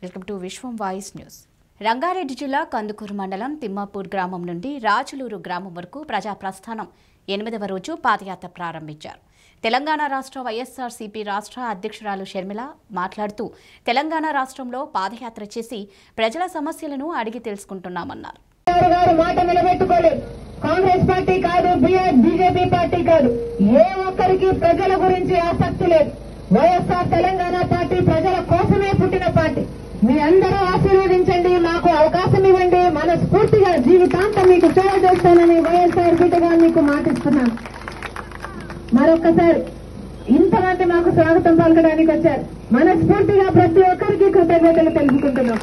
Welcome to Vishwam voice news Rangareddy జిల్లా కందుకూరు మండలం తిమ్మాపూర్ గ్రామం నుండి రాజులూరు గ్రామం వరకు ప్రజా ప్రస్థానం ఎనిమిదవ రోజు పాదయాత్ర ప్రారంభించారు తెలంగాణ రాష్ట్ర వైఎస్ఆర్సీపీ రాష్ట్ర అధ్యక్షురాలు షర్మిల మాట్లాడుతూ తెలంగాణ రాష్ట్రంలో పాదయాత్ర చేసి ప్రజల సమస్యలను అడిగి తెలుసుకుంటున్నామన్నారు గారు గారు మాట నిలబెట్టుకోలేదు కాంగ్రెస్ పార్టీ కాదు బీజేపీ పార్టీ కాదు ఏ ఒక్కరికి ప్రజల గురించి ఆసక్తి లేదు వైఎస్ఆర్ తెలంగాణ పార్టీ ప్రజల కోసమే పుట్టిన పార్టీ మీ అందరూ ఆశీర్వదించండి మాకు అవకాశం ఇవ్వండి మనస్ఫూర్తిగా జీవితాంతం మీకు సేవ చేస్తానని వైఎస్ఆర్ బిడ్డగా మీకు మాటిస్తున్నాను మరొక్కసారి ఇంతమంది మాకు స్వాగతం పలకడానికి వచ్చారు మనస్ఫూర్తిగా ప్రతి ఒక్కరికి కృతజ్ఞతలు తెలుపుకుంటున్నాం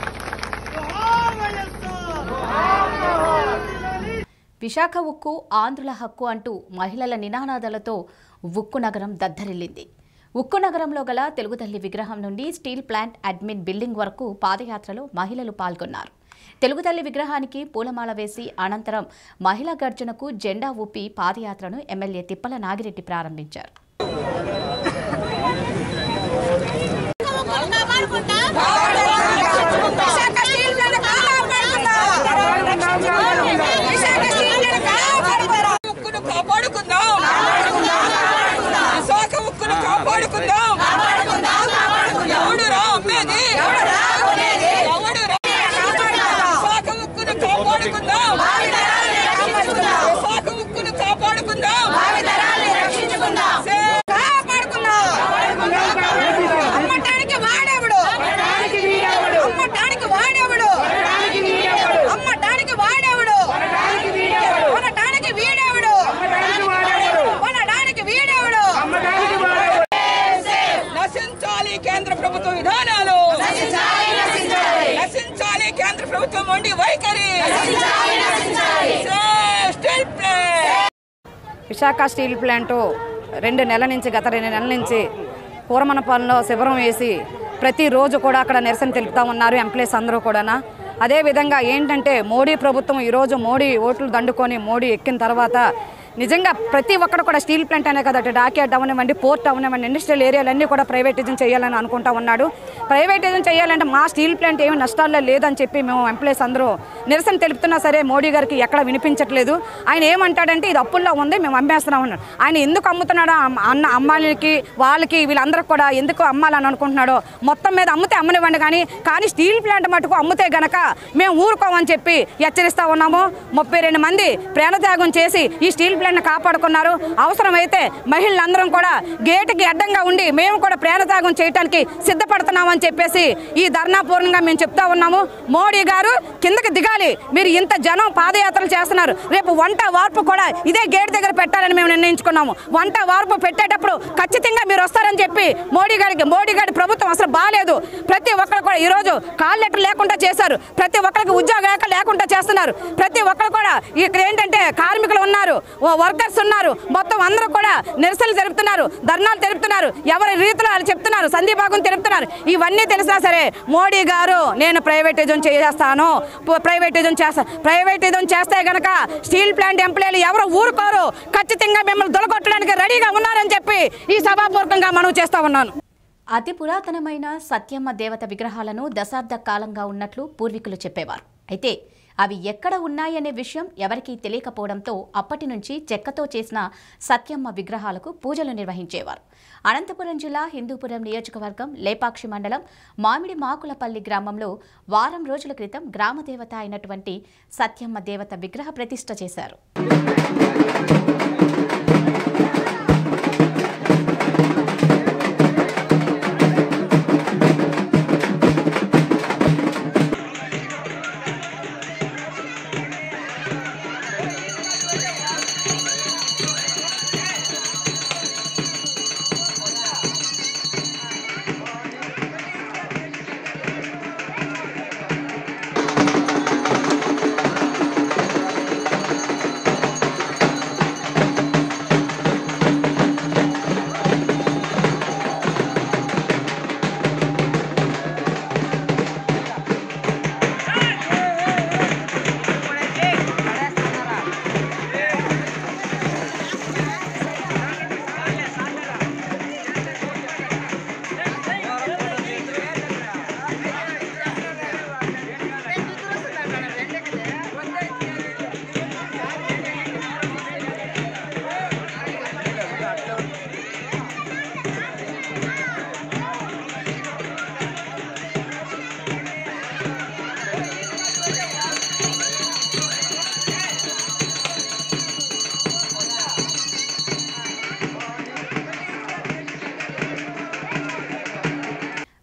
విశాఖ ఉక్కు ఆంధ్రుల హక్కు అంటూ మహిళల నినాదాలతో ఉక్కు నగరం దద్దరిల్లింది ఉక్కు నగరంలో గల తెలుగుతల్లి విగ్రహం నుండి స్టీల్ ప్లాంట్ అడ్మిన్ బిల్డింగ్ వరకు పాదయాత్రలో మహిళలు పాల్గొన్నారు తెలుగుతల్లి విగ్రహానికి పూలమాల వేసి అనంతరం మహిళా గర్జనకు జెండా ఊపి పాదయాత్రను ఎమ్మెల్యే తిప్పల నాగిరెడ్డి ప్రారంభించారు విశాఖ స్టీల్ ప్లాంట్ కాపాడుకుందాం విశాఖ స్టీల్ ప్లాంట్ కాపాడుకుందాం ఉక్కును కాపాడుకుందాం విశాఖ ఉక్కును కాపాడుకుందాం ఎవడు రా అమ్మేది ఎవడు రా విశాఖ ఉక్కును కాపాడుకుందాం విశాఖ ఉక్కును కాపాడుకుందాం కాపాడుకుందాం అమ్మటానికి వాడేవాడు అమ్మటానికి వాడేవాడు అమ్మటానికి వాడేవాడు కొనటానికి వీడేవాడు కొనడానికి వీడేవాడు నశించాలి కేంద్ర ప్రభుత్వ విధానాలు నశించాలి కేంద్ర ప్రభుత్వం మొండి వైఖరి steel plant Visakha steel plant రెండు నెలల నుంచి గత రెండు నెలల నుంచి కూరమనపాలెంలో శిబిరం వేసి ప్రతిరోజు కూడా అక్కడ నిరసన తెలుపుతా ఉన్నారు ఎంప్లాయీస్ అందరూ కూడా అదేవిధంగా ఏంటంటే మోడీ ప్రభుత్వం ఈరోజు మోడీ ఓట్లు దండుకొని మోడీ ఎక్కిన తర్వాత నిజంగా ప్రతి ఒక్కరు కూడా స్టీల్ ప్లాంట్ అనే కదా డాక్యార్డ్ అవనివ్వండి పోర్ట్ అవనివ్వండి ఇండస్ట్రియల్ ఏరియాలన్నీ కూడా ప్రైవేటైజేషన్ చేయాలని అనుకుంటా ఉన్నాడు ప్రైవేటైజేషన్ చేయాలంటే మా స్టీల్ ప్లాంట్ ఏమి నష్టాల్లో లేదని చెప్పి మేము ఎంప్లాయీస్ అందరూ నిరసన తెలుపుతున్నా సరే మోడీ గారికి ఎక్కడ వినిపించట్లేదు ఆయన ఏమంటాడంటే ఇది అప్పుల్లో ఉంది మేము అమ్మేస్తున్నాం అన్నాడు ఆయన ఎందుకు అమ్ముతున్నాడో అమ్మ- అన్న అమ్మాయిలకి వాళ్ళకి వీళ్ళందరికి కూడా ఎందుకు అమ్మాలని అనుకుంటున్నాడో మొత్తం మీద అమ్మితే అమ్మనివ్వండి కానీ కానీ స్టీల్ ప్లాంట్ మటుకు అమ్మితే గనక మేము ఊరుకోమని చెప్పి హెచ్చరిస్తా ఉన్నాము ముప్పై రెండు మంది ప్రాణత్యాగం చేసి ఈ స్టీల్ ప్లాంట్ని కాపాడుకున్నారు అవసరమైతే మహిళలందరం కూడా గేటుకి అడ్డంగా ఉండి మేము కూడా ప్రాణత్యాగం చేయడానికి సిద్ధపడుతున్నామని చెప్పేసి ఈ ధర్నా పూర్ణంగా మేము చెప్తా ఉన్నాము మోడీ గారు కిందకి దిగాలి మీరు ఇంత జనం పాదయాత్రలు చేస్తున్నారు రేపు వంట వార్పు కూడా ఇదే గేట్ దగ్గర పెట్టాలని మేము నిర్ణయించుకున్నాము వంట వార్పు పెట్టేటప్పుడు ఖచ్చితంగా మీరు వస్తారని చెప్పి మోడీ గారికి మోడీ గారి ప్రభుత్వం అసలు బాగాలేదు ప్రతి ఒక్కరు కూడా ఈరోజు కాల్ లెటర్ లేకుండా చేశారు ప్రతి ఒక్కరికి ఉద్యోగ లేకుండా చేస్తున్నారు ప్రతి ఒక్కరు కూడా ఇక్కడ ఏంటంటే కార్మికులు ఉన్నారు ఓ వర్కర్స్ ఉన్నారు మొత్తం అందరూ కూడా నిరసనలు జరుపుతున్నారు ధర్నాలు తెలుపుతున్నారు ఎవరి రీతిలో వాళ్ళు చెప్తున్నారు సందీభాగం తెలుపుతున్నారు ఇవన్నీ తెలిసినా సరే మోడీ గారు నేను ప్రైవేటైజం చేస్తాను పు- ప్రైవేటైజం చేస్తా ప్రైవేటైజం చేస్తే గనక స్టీల్ ప్లాంట్ ఎంప్లాయీలు ఎవరు ఊరుకోరు ఖచ్చితంగా మిమ్మల్ని దొలగొట్టడానికి రెడీగా ఉన్నారని చెప్పి ఈ సభాపూర్వకంగా మనం చేస్తా ఉన్నాను అతి పురాతనమైన సత్యమ్మ దేవత విగ్రహాలను దశాబ్ద కాలంగా ఉన్నట్లు పూర్వీకులు చెప్పేవారు అయితే అవి ఎక్కడ ఉన్నాయనే విషయం ఎవరికీ తెలియకపోవడంతో అప్పటి నుంచి చెక్కతో చేసిన సత్యమ్మ విగ్రహాలకు పూజలు నిర్వహించేవారు అనంతపురం జిల్లా హిందూపురం నియోజకవర్గం లేపాక్షి మండలం మామిడి మాకులపల్లి గ్రామంలో వారం రోజుల క్రితం గ్రామదేవత అయినటువంటి సత్యమ్మ దేవత విగ్రహ ప్రతిష్ఠ చేశారు విశాఖ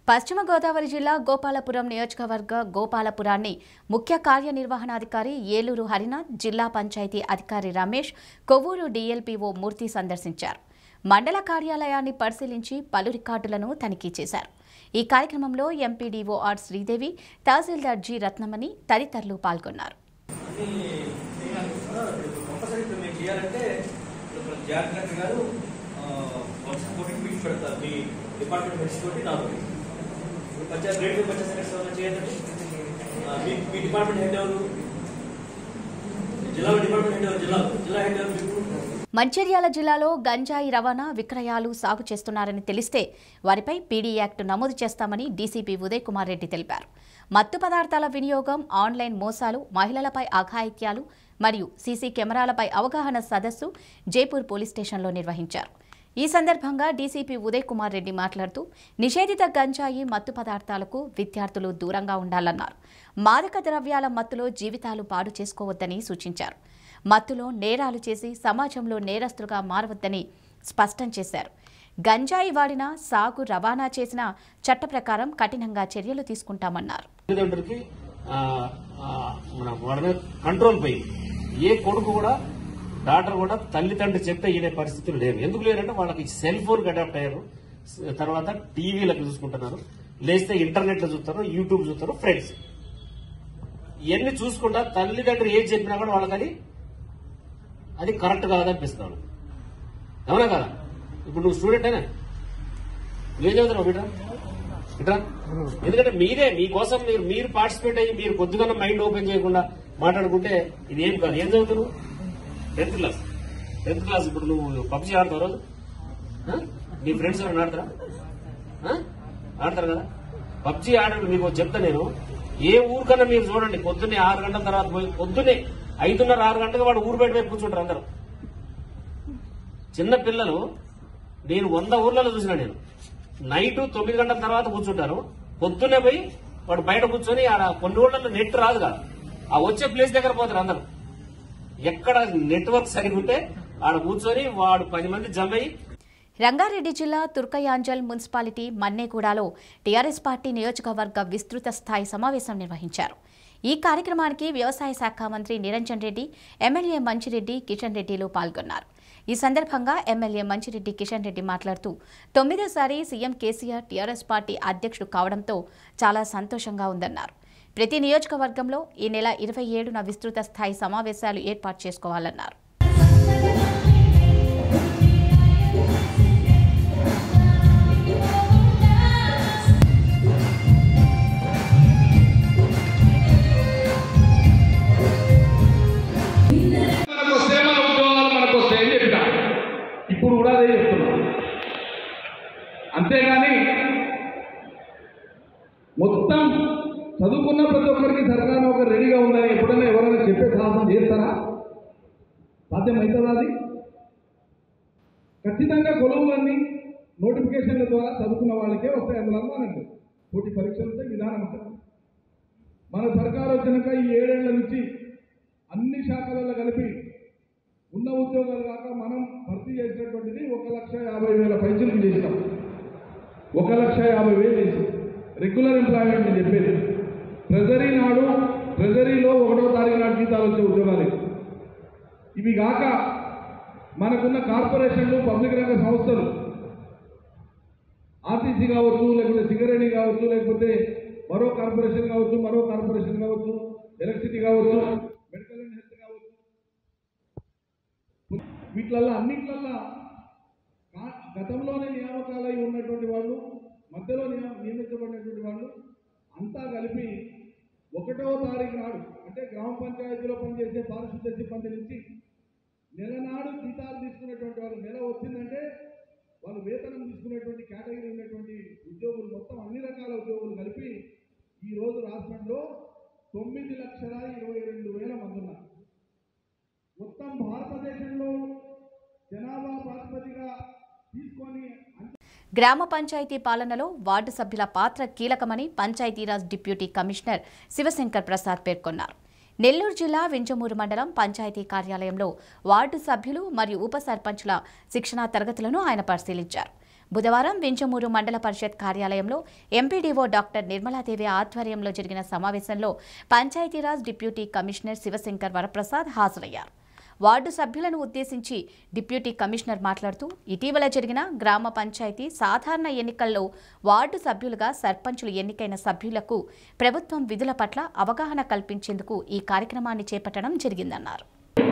పశ్చిమ గోదావరి జిల్లా గోపాలపురం నియోజకవర్గ గోపాలపురాన్ని ముఖ్య కార్యనిర్వహణాధికారి ఏలూరు హరినాథ్ జిల్లా పంచాయతీ అధికారి రమేష్ కొవ్వూరు డీఎల్పీఓ మూర్తి సందర్శించారు మండల కార్యాలయాన్ని పరిశీలించి పలు రికార్డులను తనిఖీ చేశారు ఈ కార్యక్రమంలో MPDO R Sridevi tahsildar G Ratnamani తదితరులు పాల్గొన్నారు కంపల్సరీ ఇప్పుడు మీరు చేయాలంటే ఇప్పుడు జాయింట్ కలెక్టర్ గారు కోటింగ్ మీటింగ్ పెడతారు మీ డిపార్ట్మెంట్ హెడ్స్ తోటి నాతో పంచాయత్ రేట్ పంచాయత్ సెక్రటరీ ఎవరైనా చేయాలంటే ఆ, మీ మీ డిపార్ట్మెంట్ హెడ్ ఎవరు జిల్లా డిపార్ట్మెంట్ హెడ్ ఎవరు జిల్లా జిల్లా హెడ్ ఎవరు మీకు మంచిర్యాల జిల్లాలో గంజాయి రవాణా విక్రయాలు సాగు చేస్తున్నారని తెలిస్తే వారిపై పీడీ యాక్ట్ నమోదు చేస్తామని డీసీపీ ఉదయ్ కుమార్ రెడ్డి తెలిపారు మత్తు పదార్థాల వినియోగం ఆన్లైన్ మోసాలు మహిళలపై అఘాయిత్యాలు మరియు సీసీ కెమెరాలపై అవగాహన సదస్సు జైపూర్ పోలీస్ స్టేషన్లో నిర్వహించారు ఈ సందర్భంగా డీసీపీ ఉదయ్ కుమార్ రెడ్డి మాట్లాడుతూ నిషేధిత గంజాయి మత్తు పదార్థాలకు విద్యార్థులు దూరంగా ఉండాలన్నారు మాదక ద్రవ్యాల మత్తులో జీవితాలు పాడు చేసుకోవద్దని సూచించారు మత్తులో నేరాలు చేసి సమాజంలో నేరస్తులుగా మారవద్దని స్పష్టం చేశారు గంజాయి వాడిన సాగు రవాణా చేసిన చట్ట ప్రకారం కఠినంగా చర్యలు తీసుకుంటామన్నారు తల్లిదండ్రులకి ఆ, ఆ, మన వాళ్ళ మీద కంట్రోల్ పోయి ఏ కొడుకు కూడా డాక్టర్ కూడా తల్లిదండ్రులు చెప్తే ఈయన పరిస్థితులు లేవు ఎందుకు లేరంటే వాళ్ళకి సెల్ ఫోన్ అడాప్ట్ అయ్యారు స- తర్వాత టీవీలకు చూసుకుంటున్నారు లేస్తే ఇంటర్నెట్ లో చూస్తారు యూట్యూబ్ చూస్తారు ఫ్రెండ్స్ ఇవన్నీ చూసుకుంటా తల్లిదండ్రులు ఏం చెప్పినా కూడా వాళ్ళకి అది అది కరెక్ట్ కాదనిపిస్తుంది వాళ్ళకి అవునా కదా ఇప్పుడు నువ్వు స్టూడెంట్ అయినా నువ్వేం చదువుతున్నావు బిడ్డ ఇట్రా ఎందుకంటే మీరే మీకోసం మీరు మీరు పార్టిసిపేట్ అయ్యి మీరు కొద్దిగా మైండ్ ఓపెన్ చేయకుండా మాట్లాడుకుంటే ఇది ఏం కాదు ఏం చదువుతున్నావు టెన్త్ క్లాస్ టెన్త్ క్లాస్ ఇప్పుడు నువ్వు పబ్జీ ఆడతావు రోజు ఆ? మీ ఫ్రెండ్స్ ఎవరైనా ఆడతారా ఆ? ఆడతారు కదా పబ్జీ ఆడండి మీకు ఒకటి చెప్తా నేను ఏ ఊరికన్నా మీరు చూడండి పొద్దున్నే ఆరు గంటల తర్వాత పోయి పొద్దున్నే ఐదున్నర ఆరు గంటలకు వాడు ఊరు బయట వైపు కూర్చుంటారు అందరూ చిన్న పిల్లలు నేను వంద ఊర్లలో చూసిన నేను నైట్ తొమ్మిది గంటల తర్వాత కూర్చుంటారు పొద్దున్నే పోయి వాడు బయట కూర్చొని ఆడ కొన్ని ఊళ్ళల్లో నెట్ రాదు కదా ఆ వచ్చే ప్లేస్ దగ్గర పోతారు అందరు ఎక్కడ నెట్వర్క్ సరిగా ఉంటే ఆడ కూర్చొని వాడు పది మంది జమ అయ్యి రంగారెడ్డి జిల్లా తుర్కయాంజల్ మున్సిపాలిటీ మన్నేగూడలో టీఆర్ఎస్ పార్టీ నియోజకవర్గ విస్తృత స్థాయి సమావేశం నిర్వహించారు ఈ కార్యక్రమానికి వ్యవసాయ శాఖ మంత్రి నిరంజన్ రెడ్డి ఎమ్మెల్యే మంచిరెడ్డి కిషన్ రెడ్డిలు పాల్గొన్నారు ఈ సందర్భంగా ఎమ్మెల్యే మంచిరెడ్డి కిషన్ రెడ్డి మాట్లాడుతూ తొమ్మిదోసారి సీఎం కేసీఆర్ టీఆర్ఎస్ పార్టీ అధ్యక్షుడు కావడంతో చాలా సంతోషంగా ఉందన్నారు ప్రతి నియోజకవర్గంలో ఈ నెల ఇరవై ఏడున విస్తృత స్థాయి సమావేశాలు ఏర్పాటు చేసుకోవాలన్నారు మనకు వస్తే మన ఉద్యోగాలు మనకు వస్తాయని చెప్పిన ఇప్పుడు కూడా అదే చెప్తున్నా అంతేగాని మొత్తం చదువుకున్న ప్రతి ఒక్కరికి సర్కారు నౌకరు రెడీగా ఉందని ఎప్పుడైనా ఎవరైనా చెప్పే సాహసం చేస్తారా సాధ్యమవుతుందా అది ఖచ్చితంగా కొలువులన్నీ నోటిఫికేషన్ల ద్వారా చదువుకున్న వాళ్ళకే వస్తాయి అందులో అనుమానండి పోటీ పరీక్షలు ఉంటాయి విధానం ఉంటుంది మన సర్కారు వచ్చినాక ఈ ఏడేళ్ల నుంచి అన్ని శాఖలలో కలిపి ఉన్న ఉద్యోగాలు కాక మనం భర్తీ చేసినటువంటిది ఒక లక్ష యాభై వేల పైసలు చేసినాం ఒక లక్ష యాభై వేలు చేసి రెగ్యులర్ ఎంప్లాయ్మెంట్ నేను చెప్పేది ట్రెజరీ నాడు ట్రెజరీలో ఒకటో తారీఖు నాడు జీతాలు వచ్చే ఉద్యోగాలు ఇవి. ఇవి కాక మనకున్న కార్పొరేషన్లు పబ్లిక్ రంగ సంస్థలు ఆర్టీసీ కావచ్చు లేకపోతే సింగరేణి కావచ్చు లేకపోతే మరో కార్పొరేషన్ కావచ్చు మరో కార్పొరేషన్ కావచ్చు ఎలక్ట్రిసిటీ కావచ్చు మెడికల్ అండ్ హెల్త్ కావచ్చు వీటిలల్లో అన్నిట్లల్లో కా- గతంలోనే నియామకాలై ఉన్నటువంటి వాళ్ళు మధ్యలో నియమ- నియమించబడినటువంటి వాళ్ళు అంతా కలిపి ఒకటవ తారీఖు నాడు అంటే గ్రామ పంచాయతీలో పనిచేసే పారిశుద్ధ్య సిబ్బంది నుంచి నెల నాడు జీతాలు తీసుకునేటువంటి వాళ్ళు నెల వచ్చిందంటే వాళ్ళు వేతనం తీసుకునేటువంటి కేటగిరీ ఉన్నటువంటి ఉద్యోగులు మొత్తం అన్ని రకాల ఉద్యోగులు కలిపి ఈ రోజు రాష్ట్రంలో తొమ్మిది లక్షల ఇరవై రెండు వేల మంది ఉన్నారు మొత్తం భారతదేశంలో జనాభా ప్రాతిపదిగా తీసుకొని అంచనా గ్రామ పంచాయతీ పాలనలో వార్డు సభ్యుల పాత్ర కీలకమని పంచాయతీరాజ్ డిప్యూటీ కమిషనర్ శివశంకర్ ప్రసాద్ పేర్కొన్నారు నెల్లూరు జిల్లా వింజమూరు మండలం పంచాయతీ కార్యాలయంలో వార్డు సభ్యులు మరియు ఉప సర్పంచ్ల శిక్షణా తరగతులను ఆయన పరిశీలించారు బుధవారం వింజమూరు మండల పరిషత్ కార్యాలయంలో ఎంపీడీఓ డాక్టర్ నిర్మలాదేవి ఆధ్వర్యంలో జరిగిన సమావేశంలో పంచాయతీరాజ్ డిప్యూటీ కమిషనర్ శివశంకర్ వరప్రసాద్ హాజరయ్యారు వార్డు సభ్యులను ఉద్దేశించి డిప్యూటీ కమిషనర్ మాట్లాడుతూ ఇటీవల జరిగిన గ్రామ పంచాయతీ సాధారణ ఎన్నికల్లో వార్డు సభ్యులుగా సర్పంచులు ఎన్నికైన సభ్యులకు ప్రభుత్వం విధుల పట్ల అవగాహన కల్పించేందుకు ఈ కార్యక్రమాన్ని చేపట్టడం జరిగిందన్నారు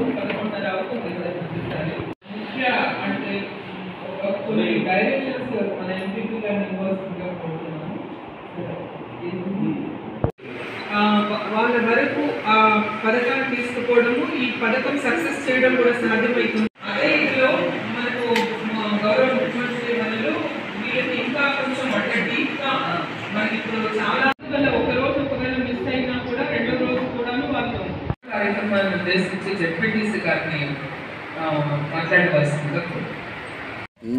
ముఖ్య అంటే ఒక కొన్ని డైరెక్షన్స్ మన ఎంపీపీ గారిని ఇవ్వాల్సిందిగా కోరుతున్నాము ఆ, వా- వాళ్ళ వరకు ఆ పథకాన్ని తీసుకుపోవడము ఈ పథకం సక్సెస్ చేయడం కూడా సాధ్యమవుతుంది అదే ఇందులో మనకు మా గౌరవ ముఖ్యమంత్రి మనలో వీళ్ళకి ఇంకా కొంచెం అంటే డీప్ గా మనకి ఇప్పుడు చాలా వల్ల ఒక రోజు ఒకవేళ మిస్ అయినా కూడా రెండో రోజు కూడాను వాళ్ళు కార్యక్రమాన్ని ఉద్దేశించి జెడ్పీటీసీ గారిని ఆ, మాట్లాడవలసిందిగా కోరుతున్నాను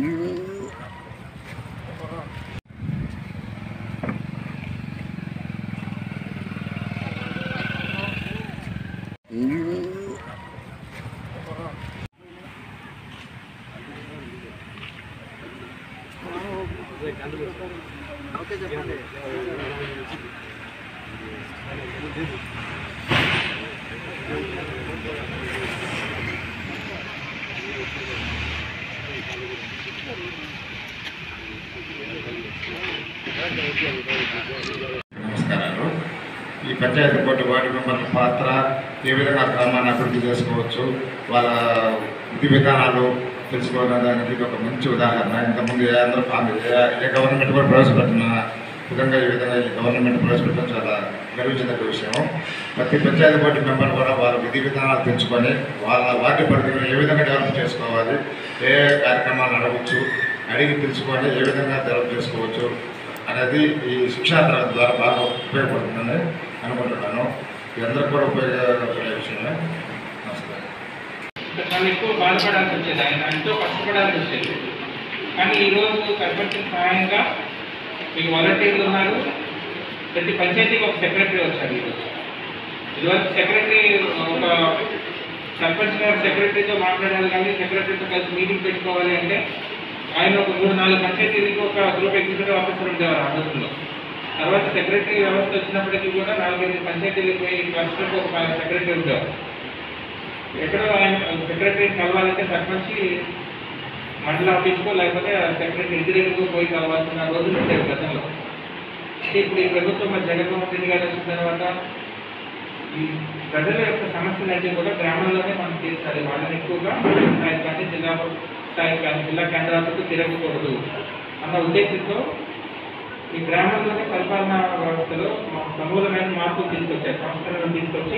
నమస్కారాలు ఈ పంచాయతీ బోర్డు వార్డు మెంబర్ల పాత్ర ఏ విధంగా గ్రామాన్ని అభివృద్ధి చేసుకోవచ్చు వాళ్ళ విధి విధానాలు తెలుసుకోవడానికి ఇది ఒక మంచి ఉదాహరణ ఇంతకుముందు ఏ ఆంధ్ర ఆంధ్ర- ఏ- ఏ గవర్నమెంట్ కూడా ప్రవేశపెట్టిన విధంగా ఈ విధంగా ఈ గవర్నమెంట్ ప్రవేశపెట్టడం చాలా గర్వించదగ్గ విషయం ప్రతి పంచాయతీ బోర్డు మెంబర్ కూడా వాళ్ళ విధి విధానాలు పెంచుకొని వాళ్ళ వార్డు పరిధిలో ఏ విధంగా డెవలప్ చేసుకోవాలి ఏ కార్యక్రమాలు అడగవచ్చు అడిగి తెలుసుకొని ఏ విధంగా డెవలప్ చేసుకోవచ్చు అనేది ఈ శిక్షణ తరగతి ద్వారా బాగా ఉపయోగపడుతుందని అనుకుంటున్నాను ఇది అందరికీ కూడా ఉపయోగపడే విషయమే నమస్కారం చాలా ఎక్కువ బాధపడాల్సి వచ్చేది ఆయన ఎంతో కష్టపడాల్సి వచ్చేది కానీ ఈరోజు సర్పంచ్ సహాయంగా మీకు వాలంటీర్లు ఉన్నారు ప్రతి పంచాయతీకి ఒక సెక్రటరీ వచ్చారు ఈరోజు ఇదివరకు సెక్రటరీ ఒక సర్పంచ్ గారు సెక్రటరీతో మాట్లాడాలి కానీ సెక్రటరీతో కలిసి మీటింగ్ పెట్టుకోవాలి అంటే ఆయన ఒక మూడు నాలుగు పంచాయతీలకు ఒక గ్రూప్ ఎగ్జిక్యూటివ్ ఆఫీసర్ ఉండేవారు ఆ రోజుల్లో తర్వాత సెక్రటరీ వ్యవస్థ వచ్చినప్పటికీ కూడా నాలుగైదు పంచాయతీలకు పోయి క్లస్టర్కి ఒక సెక్రటరీ ఉండేవారు ఎక్కడో ఆయన సెక్రటరీ కలవాలంటే సర్పంచ్ మండల ఆఫీస్కో లేకపోతే సెక్రటరీ ఇంటి దగ్గరకు పోయి కలవాల్సిన రోజులు ఉండేవి గతంలో అంటే ఇప్పుడు ఈ ప్రభుత్వం మరి జగన్మోహన్ రెడ్డి గారు వచ్చిన తర్వాత ఈ ప్రజల యొక్క సమస్యలన్నీ కూడా గ్రామాల్లోనే మనం తీర్చాలి వాళ్ళని ఎక్కువగా స్థాయి కానీ జిల్లా స్థాయి కానీ జిల్లా కేంద్రాలకు తిరగకూడదు అన్న ఉద్దేశంతో ఈ గ్రామంలోనే పరిపాలనా వ్యవస్థలో సమూలమైన మార్పులు తీసుకొచ్చారు సంస్కరణలు తీసుకొచ్చి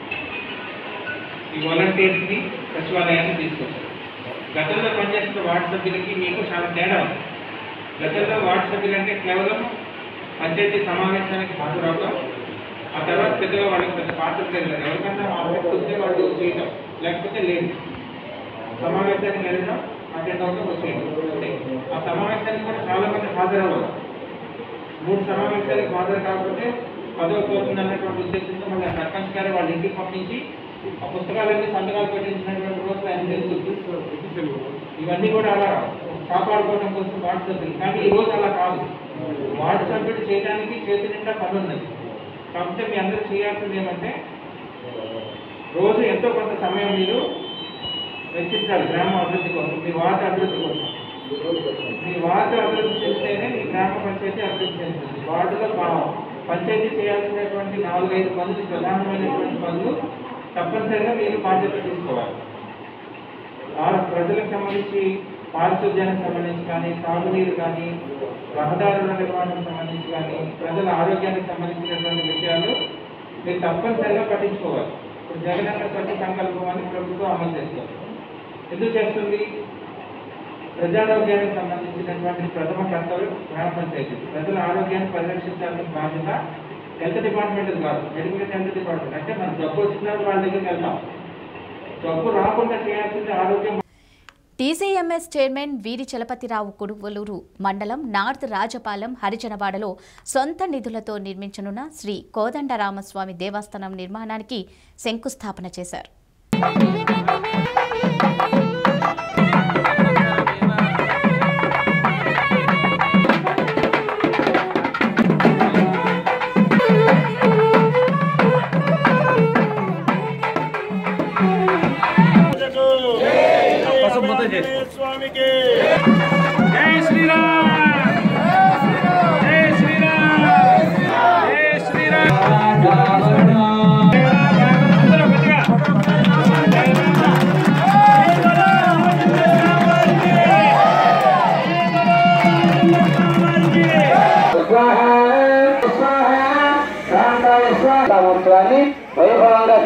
ఈ వాలంటీర్స్ని సచివాలయాన్ని తీసుకొచ్చారు గతంలో పనిచేస్తున్న వార్డు సభ్యులకి మీకు చాలా తేడా ఉంది గతంలో వార్డు సభ్యులు అంటే కేవలం పంచాయతీ సమావేశానికి హాజరవడం ఆ తర్వాత పెద్దగా వాళ్ళకి పెద్ద పాత్ర తెలియదు ఎవరికన్నా ఆసక్తి ఉంటే వాళ్ళు చేయటం లేకపోతే లేదు సమావేశానికి వెళ్ళడం అటెండ్ అవడం వచ్చేయడం అంతే. ఆ సమావేశానికి కూడా చాలా మంది హాజరవ్వాలి మూడు సమావేశాలకు హాజరు కాకపోతే పదవి పోతుంది అన్నటువంటి ఉద్దేశంతో మళ్ళీ ఆ సర్పంచ్ గారు వాళ్ళ ఇంటికి పంపించి ఆ పుస్తకాలన్నీ సంతకాలు పెట్టించినటువంటి రోజులు ఆయన తెలుసు ఇవన్నీ కూడా అలా కాపాడుకోవడం కోసం వార్డు సభ్యులు కానీ ఈ రోజు అలా కాదు వార్డు సభ్యుడు చేయడానికి చేతి నిండా పని ఉన్నది కాకపోతే మీ అందరూ చేయాల్సింది ఏమంటే రోజు ఎంతో కొంత సమయం మీరు వెచ్చించాలి గ్రామ అభివృద్ధి కోసం మీ వార్డు అభివృద్ధి కోసం మీ వార్డు అభివృద్ధి చెందితేనే మీ గ్రామ పంచాయతీ అభివృద్ధి చెందుతుంది వార్డులో పా- పంచాయతీ చేయాల్సినటువంటి నాలుగైదు పనులు ప్రధానమైనటువంటి పనులు తప్పనిసరిగా మీరు బాధ్యత తీసుకోవాలి ఆ ప్రజలకు సంబంధించి పారిశుద్ధ్యానికి సంబంధించి కానీ తాగునీరు కానీ రహదారుల నిర్వహణకు సంబంధించి కానీ ప్రజల ఆరోగ్యానికి సంబంధించినటువంటి విషయాలు మీరు తప్పనిసరిగా పట్టించుకోవాలి ఇప్పుడు జగనన్న స్వచ్ఛ సంకల్పం అని ప్రభుత్వం అమలు చేస్తుంది ఎందుకు చేస్తుంది ప్రజారోగ్యానికి సంబంధించినటువంటి ప్రథమ కర్తవ్యం గ్రామ పంచాయతీ ప్రజల ఆరోగ్యాన్ని పరిరక్షించాల్సిన బాధ్యత హెల్త్ డిపార్ట్మెంట్ కాదు మెడికల్ హెల్త్ డిపార్ట్మెంట్ అంటే మనం జబ్బు వచ్చినప్పుడు వాళ్ళ దగ్గరికి వెళ్తాం జబ్బు రాకుండా చేయాల్సింది ఆరోగ్యం టీసీఎంఎస్ చైర్మన్ వీరి చలపతిరావు కుడువలూరు మండలం నార్త్ రాజపాలెం హరిజనవాడలో సొంత నిధులతో నిర్మించనున్న శ్రీ కోదండరామస్వామి దేవస్థానం నిర్మాణానికి శంకుస్థాపన చేశారు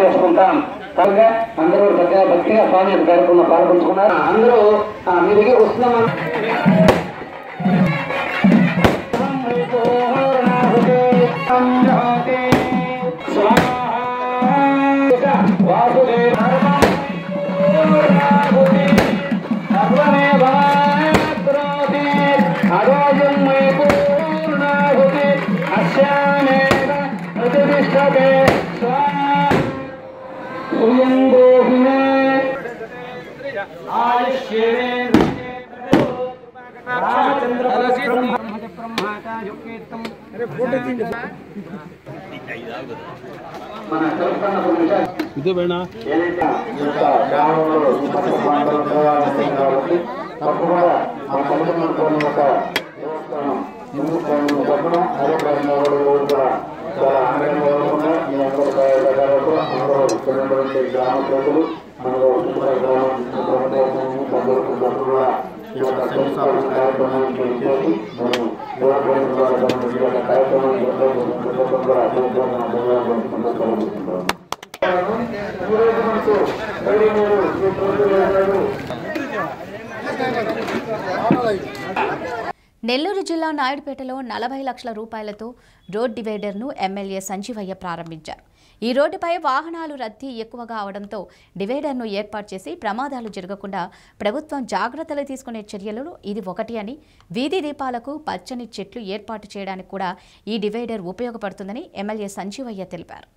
తెలియజేసుకుంటాం కనుక అందరూ చక్కగా భక్తిగా స్వామి యొక్క కార్యక్రమం పాల్పంచుకున్నారు అందరూ ఆ, మీ దగ్గర వస్తున్నామని మన తెలుసుకున్న కొన్ని విషయాలు ఏదైతే ఈ యొక్క గ్రామంలో ఈ పక్క ప్రాంతంలో దేవాలయం కాబట్టి తప్పకుండా మా తల్లిదండ్రులు కొన్ని యొక్క దేవస్థానం హిందూ స్వామి చెప్పడం అదే ప్రకారంగా కూడా ఈరోజు కూడా చాలా ఆనందంగా ఉండకుండా మీ అందరూ సహాయపడారు అందరూ ఉన్నటువంటి గ్రామ ప్రజలు మనలో చుట్టుపక్కల గ్రామం ప్రభుత్వం అందరూ కూడా ఈ యొక్క సంస్థాపన కార్యక్రమానికి చేసి మనం దేవాలయం ద్వారా ఈ యొక్క కార్యక్రమాన్ని ప్రభుత్వం కూడా ధన్యవాదాలు నెల్లూరు జిల్లా నాయుడుపేటలో నలభై లక్షల రూపాయలతో రోడ్ డివైడర్ను ఎమ్మెల్యే సంజీవయ్య ప్రారంభించారు ఈ రోడ్డుపై వాహనాలు రద్దీ ఎక్కువగా అవడంతో డివైడర్ను ఏర్పాటు చేసి ప్రమాదాలు జరగకుండా ప్రభుత్వం జాగ్రత్తలు తీసుకునే చర్యలలో ఇది ఒకటి అని వీధి దీపాలకు పచ్చని చెట్లు ఏర్పాటు చేయడానికి కూడా ఈ డివైడర్ ఉపయోగపడుతుందని ఎమ్మెల్యే సంజీవయ్య తెలిపారు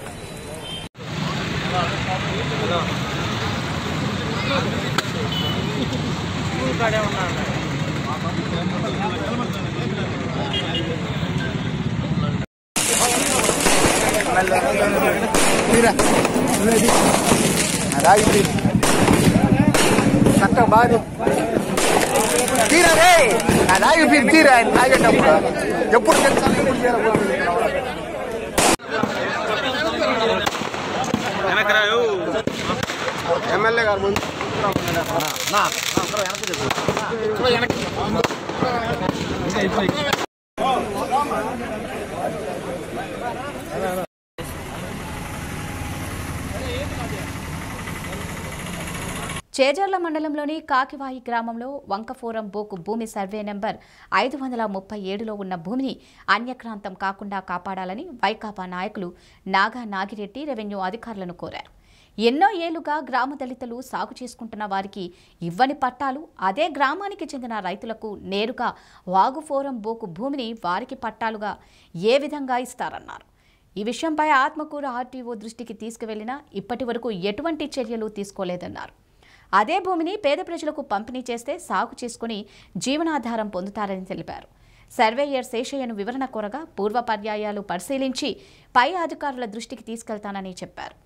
చక్క బాగా తీరా రే రాగి మీరు తీరా ఆయన తాగేటప్పుడు ఎప్పుడు తెలుసా ఎప్పుడు తీరకూడదు ఎమ్మెల్యే గారు ముందు నా చేజర్ల మండలంలోని కాకివాయి గ్రామంలో వంకఫోరం బోకు భూమి సర్వే నెంబర్ ఐదు వందల ముప్పై ఏడులో ఉన్న భూమిని అన్యక్రాంతం కాకుండా కాపాడాలని వైకాపా నాయకులు నాగా నాగిరెడ్డి రెవెన్యూ అధికారులను కోరారు ఎన్నో ఏళ్లుగా గ్రామ దళితులు సాగు చేసుకుంటున్న వారికి ఇవ్వని పట్టాలు అదే గ్రామానికి చెందిన రైతులకు నేరుగా వాగుఫోరం బోకు భూమిని వారికి పట్టాలుగా ఏ విధంగా ఇస్తారన్నారు ఈ విషయంపై ఆత్మకూరు ఆర్టీఓ దృష్టికి తీసుకువెళ్లినా ఇప్పటి వరకు ఎటువంటి చర్యలు తీసుకోలేదన్నారు అదే భూమిని పేద ప్రజలకు పంపిణీ చేస్తే సాగు చేసుకుని జీవనాధారం పొందుతారని తెలిపారు సర్వేయర్ శేషయ్యను వివరణ కోరగా పూర్వ పర్యాయాలు పరిశీలించి పై అధికారుల దృష్టికి తీసుకెళ్తానని చెప్పారు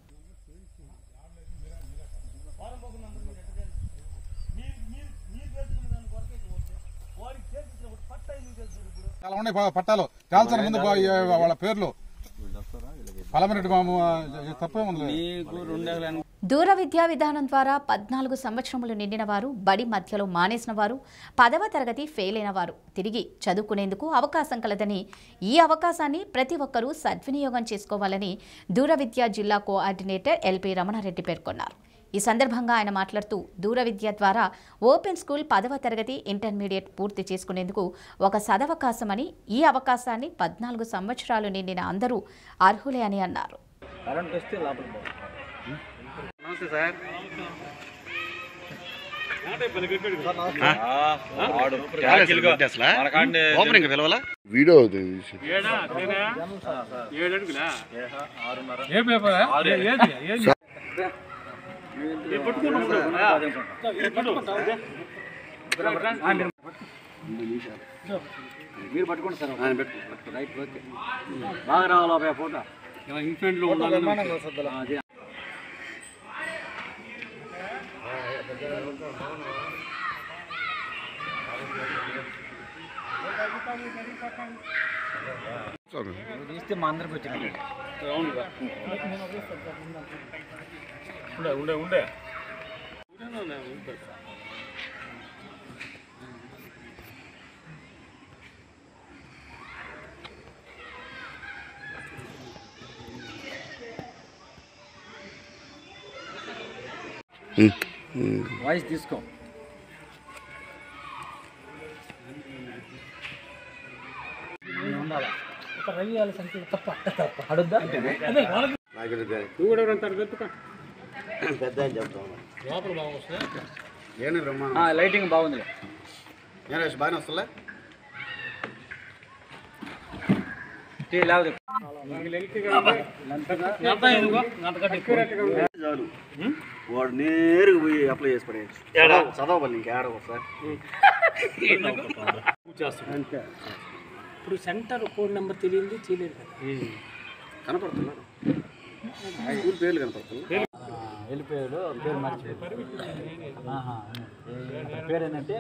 చాలా ఉన్నాయి ప- పట్టాలు తేల్చాలి ముందు బా- ఏ- వాళ్ళ పేర్లు పలమరెడ్డి మాము తప్పే ఉంది దూర విద్యా విధానం ద్వారా పద్నాలుగు సంవత్సరములు నిండిన వారు బడి మధ్యలో మానేసిన వారు పదవ తరగతి ఫెయిల్ అయిన వారు తిరిగి చదువుకునేందుకు అవకాశం కలదని ఈ అవకాశాన్ని ప్రతి ఒక్కరూ సద్వినియోగం చేసుకోవాలని దూర విద్యా జిల్లా కోఆర్డినేటర్ ఎల్పి రమణారెడ్డి పేర్కొన్నారు ఈ సందర్భంగా ఆయన మాట్లాడుతూ దూర విద్య ద్వారా ఓపెన్ స్కూల్ పదవ తరగతి ఇంటర్మీడియట్ పూర్తి చేసుకునేందుకు ఒక సదవకాశమని ఈ అవకాశాన్ని పద్నాలుగు సంవత్సరాలు నిండిన అందరూ అర్హులే అని అన్నారు కరెంట్ వస్తే లోపల నమస్తే సార్ ఓపెనింగ్ పిలవాలా వీడియో ఏ పేపర్ మీరు పట్టుకోండి సార్ రైట్ ఓకే బాగా రావాలా ఫోటో ఇన్ఫెంట్లో ఉండాలి తీస్తే మా అందరికి వచ్చినట్టు ఉండే ఉండే ఉండే వాయిస్ తీసుకో ఒక రవి వాళ్ళ సంఖ్య తప్ప తప్ప అడుద్దా నువ్వు కూడా అంటారు పెట్టుకో పెద్ద అని చెప్తాను లోపల బాగా ఏనే బ్రహ్మ లైటింగ్ బాగుంది నేను బాగానే వస్తుందా చాలు వాడు నేరుగా పోయి అప్లై చేసి పడేయచ్చు ఏడా? చదవాలి ఇంకా ఏడ ఒకసారి ఇప్పుడు సెంటర్ కోడ్ నెంబర్ తెలియంది చేయలేదు కదా కనపడుతున్నారు స్కూల్ పేర్లు కనపడుతున్నారు వెళ్ళిపోయాడు పేరు మర్చిపోయాడు ఆహా. ఏ- పేరు ఏంటంటే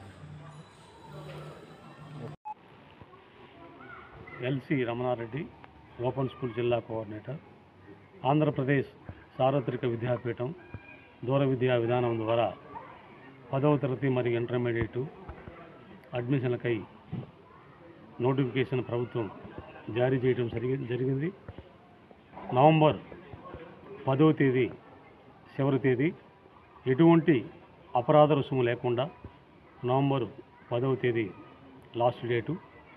ఎల్సి రమణారెడ్డి ఓపెన్ స్కూల్ జిల్లా కోఆర్డినేటర్ ఆంధ్రప్రదేశ్ సార్వత్రిక విద్యాపీఠం దూర విద్యా విధానం ద్వారా పదవ తరగతి మరియు ఇంటర్మీడియట్ అడ్మిషన్లకై నోటిఫికేషన్ ప్రభుత్వం జారీ చేయడం జరిగి జరిగింది నవంబర్ పదవ తేదీ చివరి తేదీ ఎటువంటి అపరాధ రుసుము లేకుండా నవంబరు పదవ తేదీ లాస్ట్ డేటు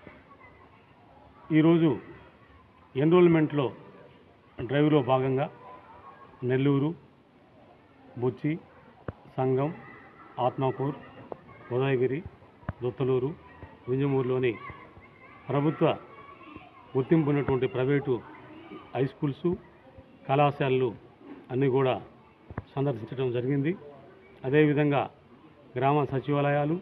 ఈరోజు ఎన్రోల్మెంట్లో డ్రైవ్లో భాగంగా నెల్లూరు బుచ్చి సంగం ఆత్మకూర్ ఉదయగిరి దొత్తలూరు వింజమూరులోని ప్రభుత్వ గుర్తింపు ఉన్నటువంటి ప్రైవేటు హై స్కూల్సు కళాశాలలు అన్నీ కూడా సందర్శించడం జరిగింది అదేవిధంగా గ్రామ సచివాలయాలు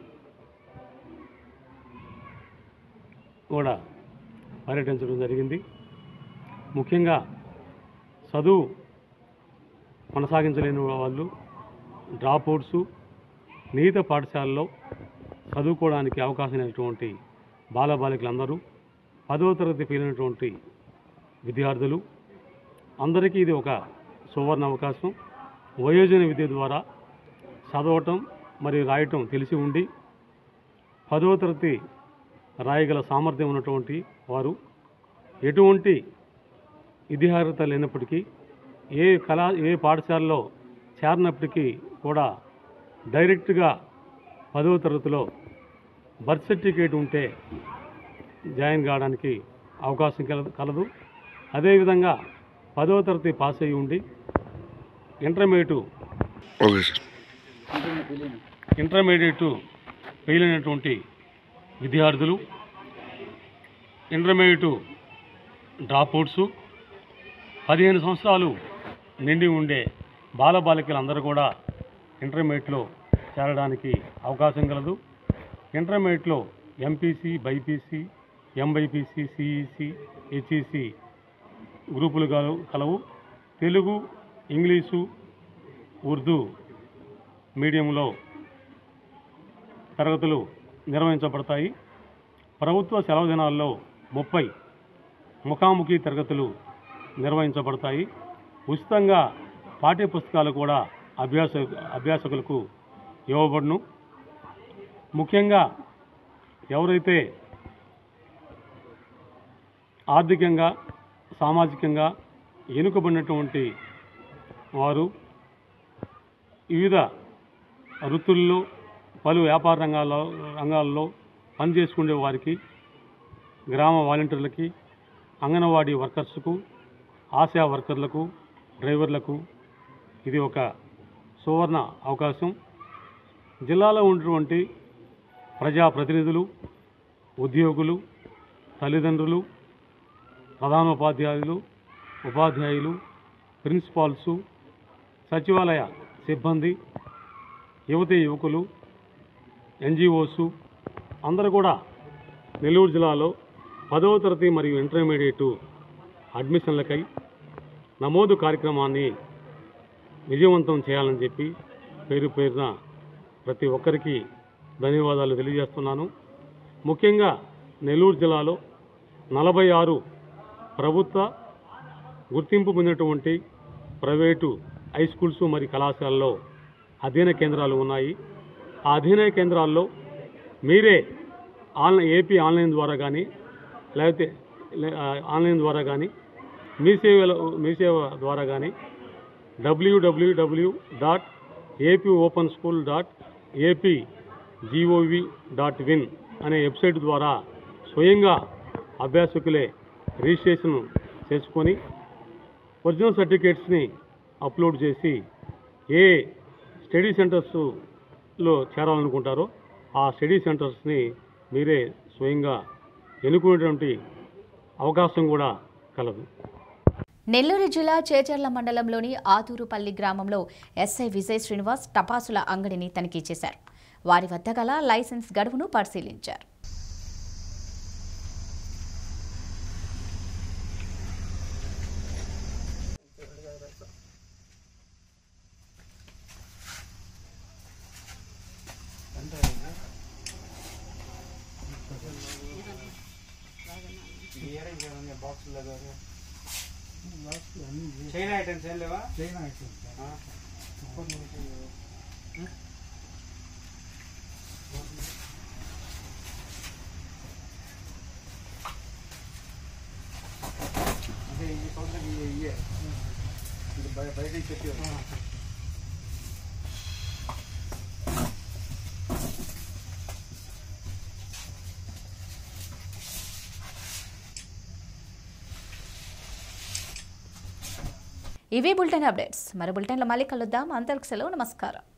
కూడా పర్యటించడం జరిగింది ముఖ్యంగా చదువు కొనసాగించలేని వాళ్ళు డ్రాప్ అవుట్స్ నిహిత పాఠశాలలో చదువుకోవడానికి అవకాశం లేనటువంటి బాలబాలికలందరూ పదవ తరగతి పేలినటువంటి విద్యార్థులు అందరికీ ఇది ఒక సువర్ణ అవకాశం వయోజన విద్య ద్వారా చదవటం మరియు రాయటం తెలిసి ఉండి పదవ తరగతి రాయగల సామర్థ్యం ఉన్నటువంటి వారు ఎటువంటి విద్యార్హత లేనప్పటికీ ఏ కళా ఏ పాఠశాలలో చేరినప్పటికీ కూడా డైరెక్ట్గా పదవ తరగతిలో బర్త్ సర్టిఫికేట్ ఉంటే జాయిన్ కావడానికి అవకాశం కలదు కలదు అదేవిధంగా పదవ తరగతి పాస్ అయి ఉండి intermediate okay sir intermediate fail అయినటువంటి విద్యార్థులు ఇంటర్మీడియట్ డ్రాప్అవుట్స్ పదిహేను సంవత్సరాలు నిండి ఉండే బాలబాలికలందరూ కూడా ఇంటర్మీడియట్లో చేరడానికి అవకాశం కలదు ఇంటర్మీడియట్లో MPC BiPC MBiPC CEC HEC గ్రూపులు కలవు కలవు తెలుగు ఇంగ్లీషు ఉర్దూ మీడియంలో తరగతులు నిర్వహించబడతాయి ప్రభుత్వ సెలవు దినాల్లో ముప్పై ముఖాముఖి తరగతులు నిర్వహించబడతాయి ఉచితంగా పాఠ్యపుస్తకాలు కూడా అభ్యాస అభ్యాసకులకు ఇవ్వబడును ముఖ్యంగా ఎవరైతే ఆర్థికంగా సామాజికంగా వెనుకబడినటువంటి వారు వివిధ వృత్తుల్లో పలు వ్యాపార రంగాల్లో రంగాల్లో పనిచేసుకునే వారికి గ్రామ వాలంటీర్లకి అంగన్వాడీ వర్కర్స్కు ఆశా వర్కర్లకు డ్రైవర్లకు ఇది ఒక సువర్ణ అవకాశం జిల్లాలో ఉన్నటువంటి ప్రజాప్రతినిధులు ఉద్యోగులు తల్లిదండ్రులు ప్రధానోపాధ్యాయులు ఉపాధ్యాయులు ప్రిన్సిపాల్సు సచివాలయ సిబ్బంది యువతి యువకులు ఎన్జిఓసు అందరూ కూడా నెల్లూరు జిల్లాలో పదవ తరగతి మరియు ఇంటర్మీడియట్ అడ్మిషన్లకై నమోదు కార్యక్రమాన్ని విజయవంతం చేయాలని చెప్పి పేరు పేరున ప్రతి ఒక్కరికి ధన్యవాదాలు తెలియజేస్తున్నాను ముఖ్యంగా నెల్లూరు జిల్లాలో నలభై ఆరు ప్రభుత్వ గుర్తింపు పొందినటువంటి ప్రైవేటు హై స్కూల్స్ మరియు కళాశాలలో అధ్యయన కేంద్రాలు ఉన్నాయి ఆ అధ్యయన కేంద్రాల్లో మీరే ఆన్లైన్ ఏపీ ఆన్లైన్ ద్వారా కానీ లేకపోతే లే- ఆ, ఆన్లైన్ ద్వారా కానీ మీ సేవలో మీ సేవ ద్వారా కానీ డబ్ల్యూడబ్ల్యూడబ్ల్యూ dot AP open school dot AP gov dot in అనే వెబ్సైట్ ద్వారా స్వయంగా అభ్యాసకులే రిజిస్ట్రేషన్ చేసుకొని ఒరిజినల్ సర్టిఫికేట్స్ని అప్లోడ్ చేసి ఏ స్టడీ సెంటర్స్లో చేరాలనుకుంటారో ఆ స్టడీ సెంటర్స్ని మీరే స్వయంగా ఎన్నుకునేటువంటి అవకాశం కూడా కలదు నెల్లూరు జిల్లా చేచర్ల మండలంలోని ఆతూరుపల్లి గ్రామంలో ఎస్ఐ విజయ్ శ్రీనివాస్ టపాసుల అంగడిని తనిఖీ చేశారు వారి వద్ద గల లైసెన్స్ గడువును పరిశీలించారు చైనా ఐటమ్స్ ఏం లేవా చైనా ఐటమ్స్ అదే ఈ సంవత్సరం ఇయ్యే ఇది బయ- బయటికి చెప్పి ఇవి బులెటిన్ అప్డేట్స్ మరి బులెటిన్లో మళ్ళీ కలుద్దాం అంతవరకు సెలవు నమస్కారం